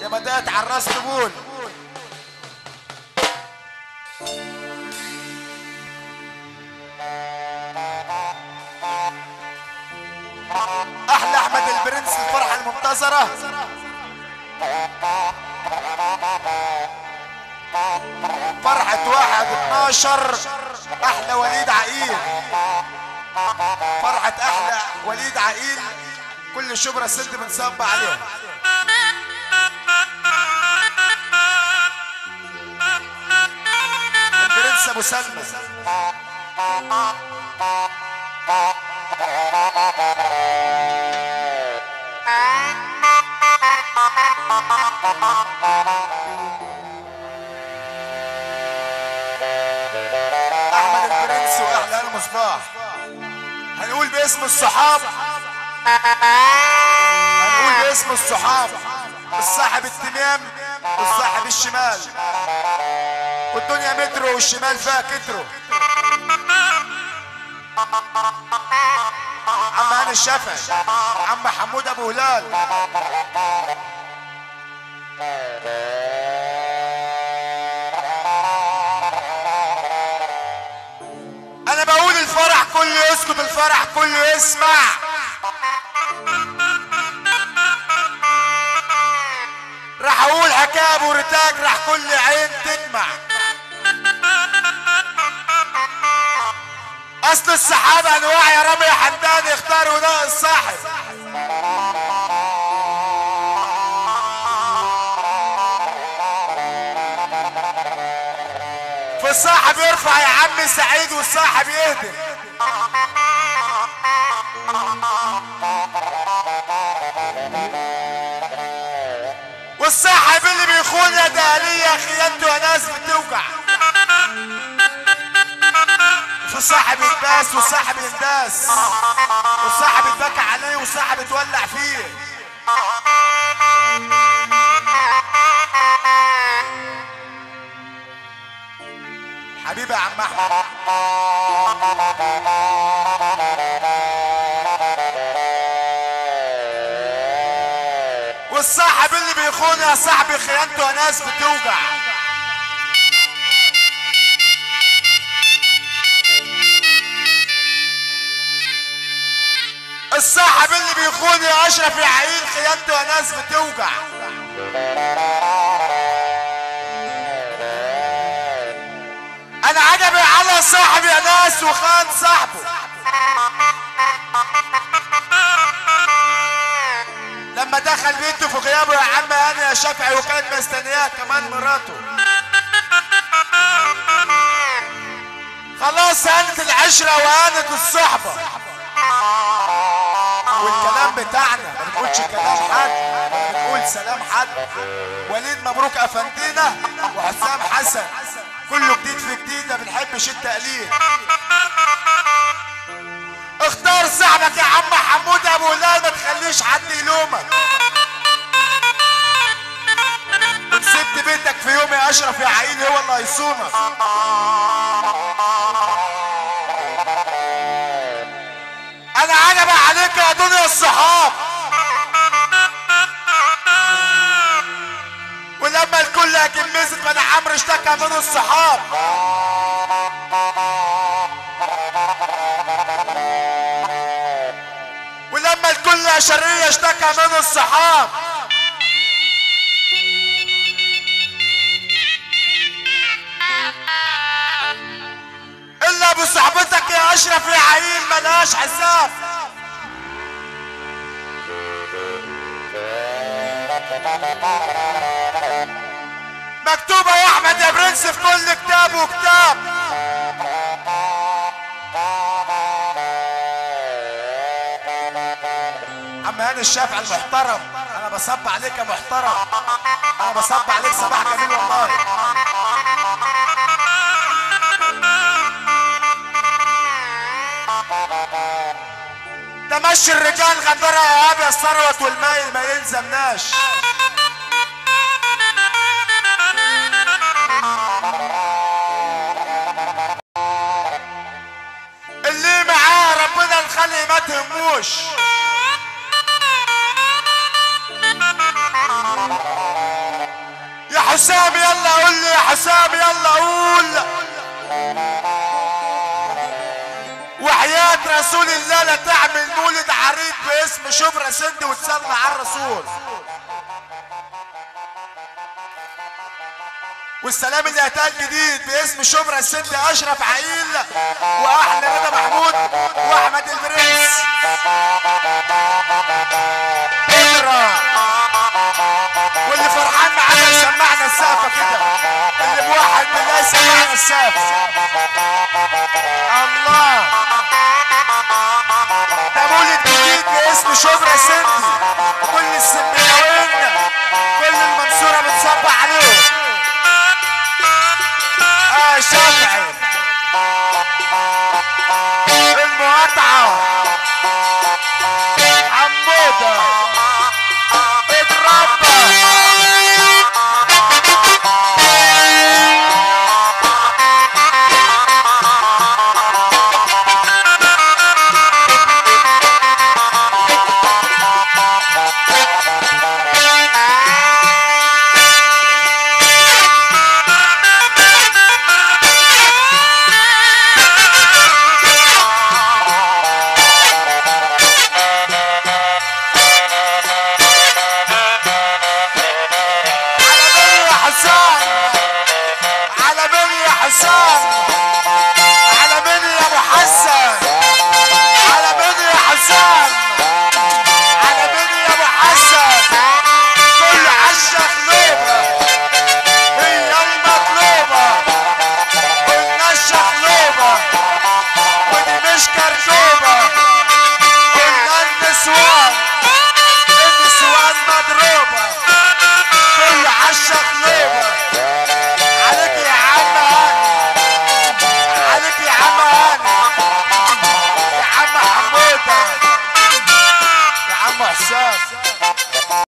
بدأت على الراس تقول احلى احمد البرنس الفرحه المنتظره فرحة واحد 12 احلى وليد عقيل فرحة احلى وليد عقيل كل شبرا ست بنصب عليها البرنس ابو سلمى احمد البرنس واحلى المصباح هنقول باسم الصحاب هنقول باسم الصحاب الصاحب التمام والصاحب الشمال والدنيا مترو والشمال فيها كترو عم هاني الشافعي عم حمود ابو هلال انا بقول الفرح كله يسكت الفرح كله يسمع راح اقول حكايه ابو رتاج راح كل عين تدمع اصل السحابه انواع يا رامي يا حمدان اختاروا ده الصاحب فالصاحب يرفع يا عم سعيد والصاحب يهدم والصاحب اللي بيخون يا دهلية خيانته يا ناس بتوجع في صاحب يتباس وصاحب ينداس وصاحب يتبكى عليه وصاحب يتولع فيه حبيبي يا عم احمد والصاحب اللي بيخون يا صاحبي خيانته يا ناس بتوجع الصاحب اللي بيخون يا اشرف يا عيل خيانته يا ناس بتوجع انا عجبي على صاحبي يا ناس وخان صاحبه لما دخل بيته في غيابه يا عم انا يا شافعي وكانت مستنياه كمان مراته خلاص هانت العشرة وهانت الصحبة والكلام بتاعنا ما بنقولش كلام حد ما بنقول سلام حد وليد مبروك افندينا وحسام حسن كله جديد في جديد ما بنحبش التقليد اختار صاحبك يا عم حمود ابو هلال ما تخليش حد يلومك وسبت بيتك في يوم يا اشرف يا عيني هو اللي هيصونك انا عجب عليك يا دنيا الصحاب ولما الكل هتمسك انا عمرو اشتكى من الصحاب ولما الكل يا شرية اشتكى من الصحاب الا بصحبتك يا اشرف يا عيل ملهاش حساب مكتوبة يا احمد يا برنس في كل كتاب وكتاب عم هاني الشافعي المحترم انا بصب عليك يا محترم انا بصب عليك صباح جميل والله تمشي الرجال غدرة يا ابي الثروت والمايل ما يلزمناش اللي معاه ربنا نخلي ما تهموش حسام يلا قول لي يا حسام يلا قول وحياة رسول الله لا تعمل مولد عريض باسم شبرا سند وتصلي على الرسول والسلام اللي هتقال جديد باسم شبرا السند اشرف عقيل واحلى رضا محمود واحمد البرنس اقرا واللي فرحان معانا يسمعنا السقفه كده اللي موحد بالله يسمعنا السقفه الله ده مولد جديد باسم شبرا سندي كل السمياوين كل المنصورة بتصبح عليهم اه شافعي المقاطعة حمودة اتربى على مين يا حسام على مين يا حسام على مين يا ابو حسن على مين يا حسام على مين يا ابو حسن كل عشة خلوبة هي المطلوبة قلنا الشخلوبة ودي مش كركوبة قلنا النسوان النسوان مضروبة كل عشة خلوبة عليك يا عم هاني عليك يا عم هاني يا عم حمودة يا عم حسام